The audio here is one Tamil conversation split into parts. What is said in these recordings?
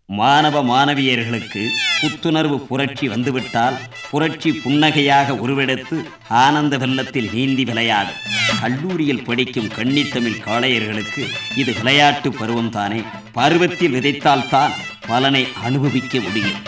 மாணவ மாணவியர்களுக்கு புத்துணர்வு புரட்சி வந்துவிட்டால் புரட்சி புன்னகையாக உருவெடுத்து ஆனந்த வெள்ளத்தில் நீந்தி விளையாடும் கல்லூரியில் படிக்கும் கன்னித்தமிழ் காளையர்களுக்கு இது விளையாட்டு பருவம் தானே பருவத்தில் விதைத்தால்தான் பலனை அனுபவிக்க முடியும்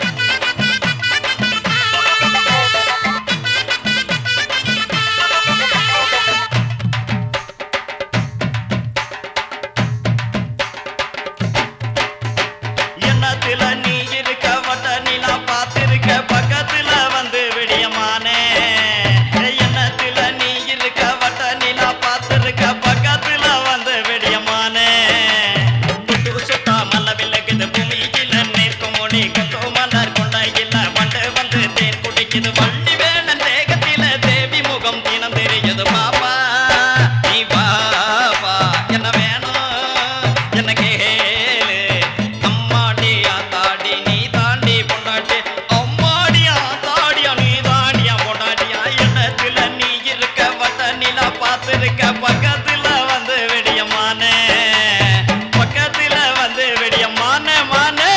எண்ணத்துல நீ இருக்க வட்ட நிலா பார்த்திருக்க பக்கத்துல வந்து விடியமானே எண்ணத்துல நீ இருக்க வட்ட நிலா பார்த்திருக்க பக்கத்துல வந்து விடியமானே புட்டு சுத்தா மல்ல விலகுது பூமியில நேர்க்கும் மொழி கொத்தோ மலர் கொண்டையில வண்டு வந்து தேன் குடிக்குது வள்ளி வேணன் தேகத்தில தேவி முகம் தினம் தெரியுது பாப்பா நீ பாப்பா என்ன வேணும் என்ன கேளு அம்மாடியா தாடி நீ தாண்டி பொண்டாட்டி அம்மாடியா தாடியா நீ தாண்டியா பொண்டாட்டியா இடத்துல நீ இருக்க வட்ட நிலா பார்த்திருக்க பக்கத்துல வந்து வெடியமானே பக்கத்துல வந்து வெடியமானே மானே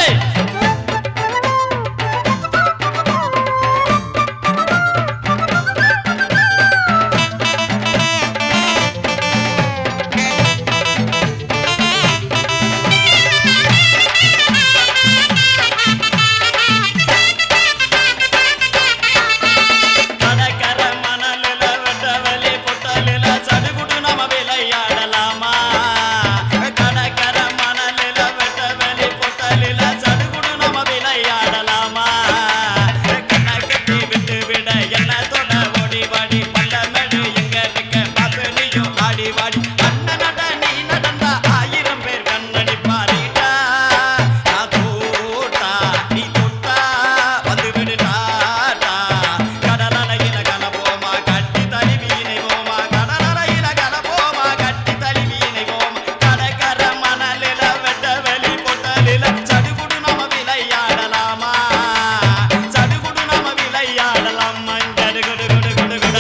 கடற்கர மணலில வெட்டவெளி பொட்டலில சடுகுடு நாம விளையாடலாமா கடற்கர மணலில வெட்டவெளி பொட்டலில சடுகுடு நாம விளையாடலாமா கண்ணை கட்டி விட்டு விட என்ன தொட ஓடி வாடி பள்ளமேடு எங்க இருக்க பார்த்து நீயும் ஆடி வாடி அண்ணன் நட நீ நடந்தா ஆயிரம் பேர் கண்ணடிப்பாரிட்டா நான் தூட்டா நீ தொட்டா வந்து விடுடாடா கடலலையில கலபோமா கட்டி தழுவியினை போமா கடலலையில கலபோமா கட்டி தழுவியினை போமா கடற்கர மணலில வெட்ட வெளி பொட்டலில சடுகுடு நாம விளையாடலாமா சடுகுடு நாம விளையாடலாமா குடு குடு குடு குடு குடு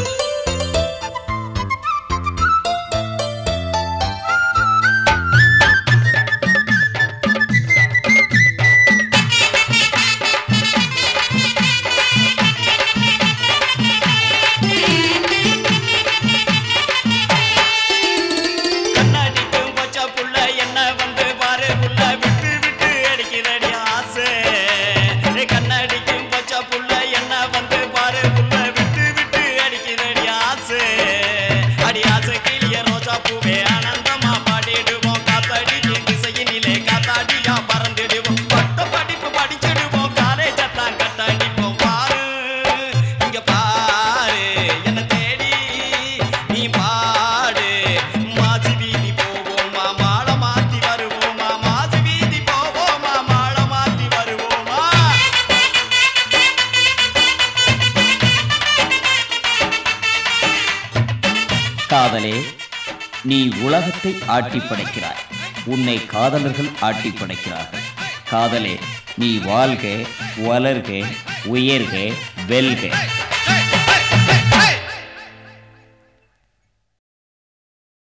கண்ணாடிக்கும் பச்சை புள்ள என்ன வந்து பாரு புள்ள விட்டு விட்டு அடிக்கிறடி ஆசை ஏ கண்ணாடிக்கும் பச்சை புள்ள என்ன வந்து பாரு புள்ள விட்டு விட்டு அடிக்கிறடி ஆசை அடி ஆசை கிளிய ரோஜா பூவே ஆனந்தமா பாடிடுவோம் காத்தடிக்கும் திசையினிலே காத்தாடியா பறந்துடுவோம் பட்ட படிப்பு படிச்சிடுவோம் காலேஜ் எல்லாம் கட்டடிப்போம் பாரு இங்க பாரு என்ன தேடி நீ பாடு மாசி வீதி போவோமா மாலை மாத்தி வருவோமா மாசி வீதி போவோமா மாலை மாத்தி வருவோமா காதலே நீ உலகத்தை ஆட்டி படைக்கிறாய் உன்னை காதலர்கள் ஆட்டி படைக்கிறார்கள் காதலே நீ வாழ்க வளர்க உயர்க வெல்க